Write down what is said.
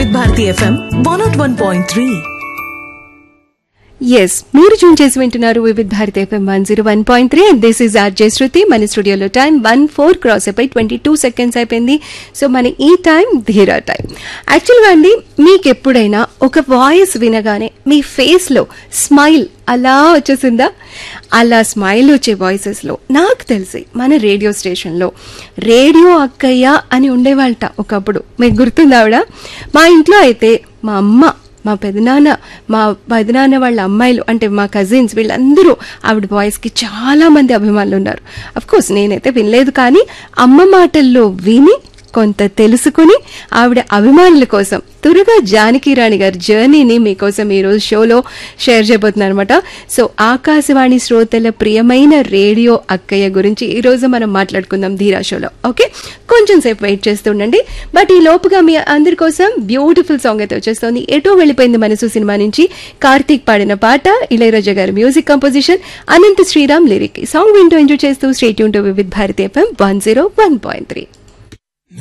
Vividh Bharati FM one naught one point three ఎస్ మీరు tune చేసి వింటున్నారు Vividh Bharati FM one zero one point three and this is RJ Shruti మన స్టూడియోలో టైం వన్ ఫోర్ క్రాస్ అయిపోయి ట్వంటీ టూ సెకండ్స్ అయిపోయింది సో మన ఈ టైం ధీరా టైం యాక్చువల్గా అండి మీకు ఎప్పుడైనా ఒక వాయిస్ వినగానే మీ ఫేస్లో స్మైల్ అలా వచ్చేసిందా అలా స్మైల్ వచ్చే వాయిసెస్లో నాకు తెలిసి మన రేడియో స్టేషన్లో రేడియో అక్కయ్య అని ఉండేవాళ్ళట ఒకప్పుడు మీకు గుర్తుందా ఆవిడ మా ఇంట్లో అయితే మా అమ్మ మా పెదనాన్న మా పెదనాన్న వాళ్ళ అమ్మాయిలు అంటే మా కజిన్స్ వీళ్ళందరూ ఆవిడ వాయిస్కి చాలా మంది అభిమానులు ఉన్నారు అఫ్ కోర్స్ నేనైతే వినలేదు కానీ అమ్మ మాటల్లో విని కొంత తెలుసుకుని ఆవిడ అభిమానుల కోసం త్వరగా జానకి రాణి గారి జర్నీని మీకోసం ఈరోజు షోలో షేర్ చేయబోతున్నాను అనమాట సో ఆకాశవాణి శ్రోతల ప్రియమైన రేడియో అక్కయ్య గురించి ఈరోజు మనం మాట్లాడుకుందాం ధీరా షోలో ఓకే కొంచెం సేపు వెయిట్ చేస్తుండండి బట్ ఈ లోపుగా మీ అందరి కోసం బ్యూటిఫుల్ సాంగ్ అయితే వచ్చేస్తుంది ఎటో వెళ్ళిపోయింది మనసు సినిమా నుంచి కార్తీక్ పాడిన పాట ఇళయరాజా గారి music composition Anantha Sriram lyric ఈ సాంగ్ వింటూ ఎంజాయ్ చేస్తూ స్టేట్ యూన్ to Vividh Bharati FM one zero one point three